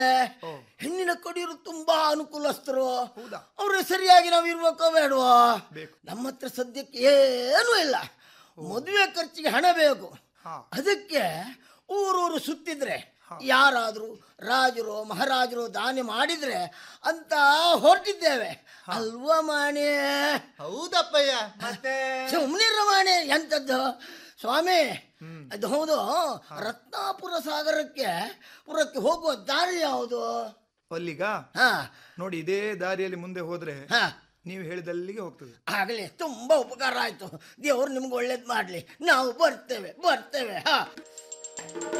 ಹೆಣ್ಣಿನ ಕಡಿಯರು ತುಂಬಾ ಅನುಕೂಲಸ್ಥರು ಹೌದಾ? ಅವ್ರು ಸರಿಯಾಗಿ ನಾವು ಇರ್ಬೇಕೋ ಬೇಡವಾ ಬೇಕು. ನಮ್ಮ ಹತ್ರ ಸದ್ಯಕ್ಕೆ ಏನೂ ಇಲ್ಲ ಮದುವೆ ಖರ್ಚಿಗೆ ಹಣ ಬೇಕು ಹಾ. ಅದಕ್ಕೆ ಊರೂರು ಸುತ್ತಿದ್ರೆ ಯಾರಾದ್ರೂ ರಾಜರು ಮಹಾರಾಜರು ದಾನಿ ಮಾಡಿದ್ರೆ ಅಂತ ಹೊರಟಿದ್ದೇವೆ ಅಲ್ವಾ ಮಾಣೆ ಹೌದಪ್ಪಯ್ಯ ಮತ್ತೆ ಸುಮ್ಮನಿರ ಮಾಣೆ ಎಂತದ್ದು ಸ್ವಾಮಿ ಅದು ಹೌದು ರತ್ನಾಪುರ ಸಾಗರಕ್ಕೆ ಪುರಕ್ಕೆ ಹೋಗುವ ದಾರಿ ಯಾವುದು ಅಲ್ಲಿಗ ಹಾ ನೋಡಿ ಇದೇ ದಾರಿಯಲ್ಲಿ ಮುಂದೆ ಹೋದ್ರೆ ಹಾ ನೀವು ಹೇಳಿದಲ್ಲಿಗೆ ಹೋಗ್ತದೆ ಆಗಲಿ ತುಂಬಾ ಉಪಕಾರ ಆಯ್ತು ದೇವ್ರು ನಿಮ್ಗೆ ಒಳ್ಳೇದು ಮಾಡ್ಲಿ ನಾವು ಬರ್ತೇವೆ ಬರ್ತೇವೆ ಹಾ